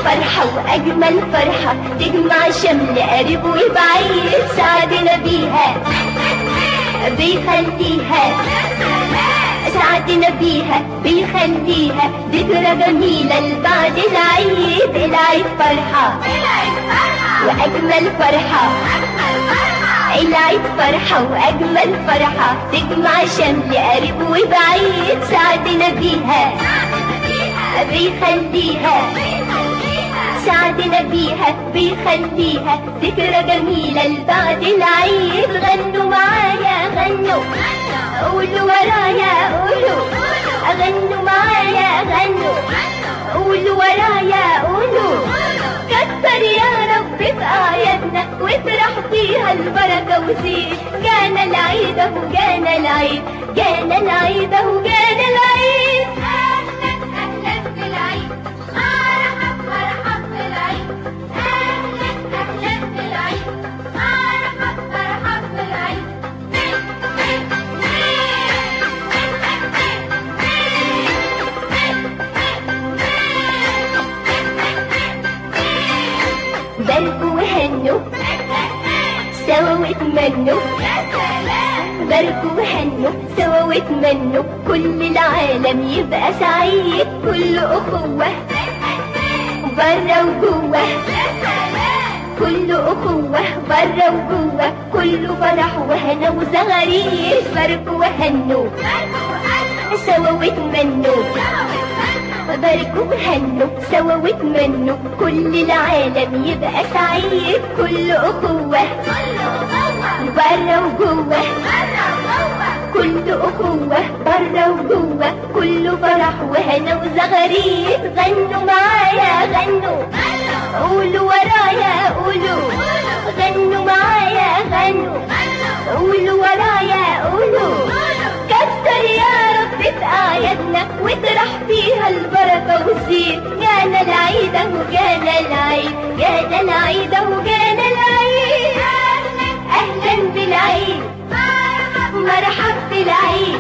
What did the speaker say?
فرحة وأجمل فرحة تجمع شمل قريب وبعيد سعدنا بيها بيخليها سعدنا بيها بيخليها ذكرى جميلة لبعد العيد العيد فرحة وأجمل فرحة العيد فرحة وأجمل فرحة تجمع شمل قريب وبعيد سعدنا بيها بيخليها سعدنا بيها بيخليها ذكرى جميلة لبعد العيد غنوا معايا غنوا قولوا ورايا قولوا غنوا معايا غنوا قولوا ورايا قولوا كتر يا رب في اعيادنا وافرح فيها البركة وزيد جانا العيد اهو جانا العيد جانا العيد اهو جانا العيد أهلا أهلا بالعيد مرحب مرحب بالعيد أهلا أهلا بالعيد مرحب مرحب بالعيد باركوا وهنوا سوا واتمنوا يا سلام باركوا وهنوا سوا واتمنوا كل العالم يبقى سعيد كل أخوة برا وجوه يا سلام كل أخوة برا وجوه كله فرح وهنا وزغاريد باركوا وهنوا سوا واتمنوا باركوا وهنوا سوا واتمنوا كل العالم يبقى سعيد كل أخوة برا وجوه كل أخوة برا وجوه كله فرح وهنا وزغاريد غنوا معايا غنوا قولوا ورايا قولوا غنوا معايا غنوا قولوا ورايا قولوا كتر يا رب في أعيادنا واطرح فيها البركة والزين جانا العيد اهو جانا العيد جانا العيد اهو جانا العيد أهلا بالعيد مرحب بالعيد